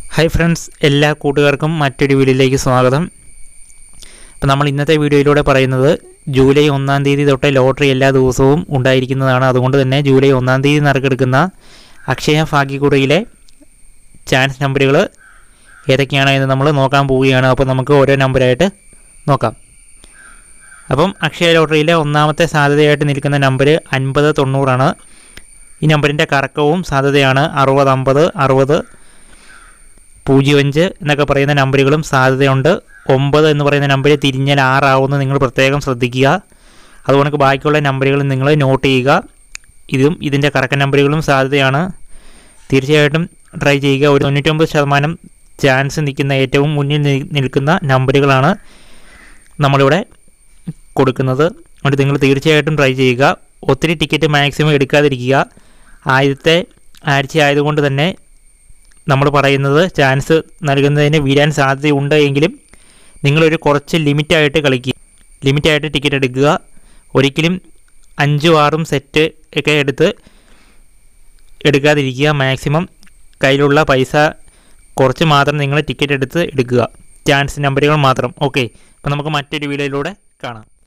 hi friends എല്ലാ കൂട്ടുകാർക്കും മറ്റൊരു വീഡിയോയിലേക്ക് സ്വാഗതം അപ്പോൾ നമ്മൾ ഇന്നത്തെ വീഡിയോയിലൂടെ പറയുന്നത് ജൂലൈ ഒന്നാം തീയതി തൊട്ട് ലോട്ടറി എല്ലാ ദിവസവും ഉണ്ടായിരിക്കുന്നതാണ് അതുകൊണ്ട് തന്നെ ജൂലൈ ഒന്നാം തീയതി നറുക്കെടുക്കുന്ന അക്ഷയ ഭാഗ്യക്കുറിയിലെ ചാൻസ് നമ്പറുകൾ ഏതൊക്കെയാണ് എന്ന് നമ്മൾ നോക്കാൻ പോവുകയാണ് അപ്പോൾ നമുക്ക് ഓരോ നമ്പറായിട്ട് നോക്കാം അപ്പം അക്ഷയ ലോട്ടറിയിലെ ഒന്നാമത്തെ സാധ്യതയായിട്ട് നിൽക്കുന്ന നമ്പർ അൻപത് തൊണ്ണൂറാണ് ഈ നമ്പറിൻ്റെ കറക്കവും സാധ്യതയാണ് അറുപത് അമ്പത് അറുപത് പൂജ്യം അഞ്ച് എന്നൊക്കെ പറയുന്ന നമ്പറുകളും സാധ്യതയുണ്ട് ഒമ്പത് എന്ന് പറയുന്ന നമ്പർ തിരിഞ്ഞാൽ ആറാവുമെന്ന് നിങ്ങൾ പ്രത്യേകം ശ്രദ്ധിക്കുക അതുകൊണ്ട് ബാക്കിയുള്ള നമ്പറുകൾ നിങ്ങൾ നോട്ട് ചെയ്യുക ഇതും ഇതിൻ്റെ കറക്റ്റ് നമ്പറുകളും സാധ്യതയാണ് തീർച്ചയായിട്ടും ട്രൈ ചെയ്യുക ഒരു തൊണ്ണൂറ്റൊമ്പത് ശതമാനം ചാൻസ് നിൽക്കുന്ന ഏറ്റവും മുന്നിൽ നി- നിൽക്കുന്ന നമ്പറുകളാണ് നമ്മളിവിടെ കൊടുക്കുന്നത് അതുകൊണ്ട് നിങ്ങൾ തീർച്ചയായിട്ടും ട്രൈ ചെയ്യുക ഒത്തിരി ടിക്കറ്റ് മാക്സിമം എടുക്കാതിരിക്കുക ആദ്യത്തെ ആഴ്ച ആയതുകൊണ്ട് തന്നെ നമ്മൾ പറയുന്നത് ചാൻസ് നൽകുന്നതിന് വീഴാൻ സാധ്യതയുണ്ട് എങ്കിലും നിങ്ങളൊരു കുറച്ച് ലിമിറ്റായിട്ട് കളിക്കുക ലിമിറ്റായിട്ട് ടിക്കറ്റ് എടുക്കുക ഒരിക്കലും അഞ്ചും ആറും സെറ്റ് ഒക്കെ എടുത്ത് എടുക്കാതിരിക്കുക മാക്സിമം കയ്യിലുള്ള പൈസ കുറച്ച് മാത്രം നിങ്ങൾ ടിക്കറ്റ് എടുത്ത് എടുക്കുക ചാൻസ് നമ്പറുകൾ മാത്രം ഓക്കെ അപ്പോൾ നമുക്ക് മറ്റൊരു വീഡിയോയിലൂടെ കാണാം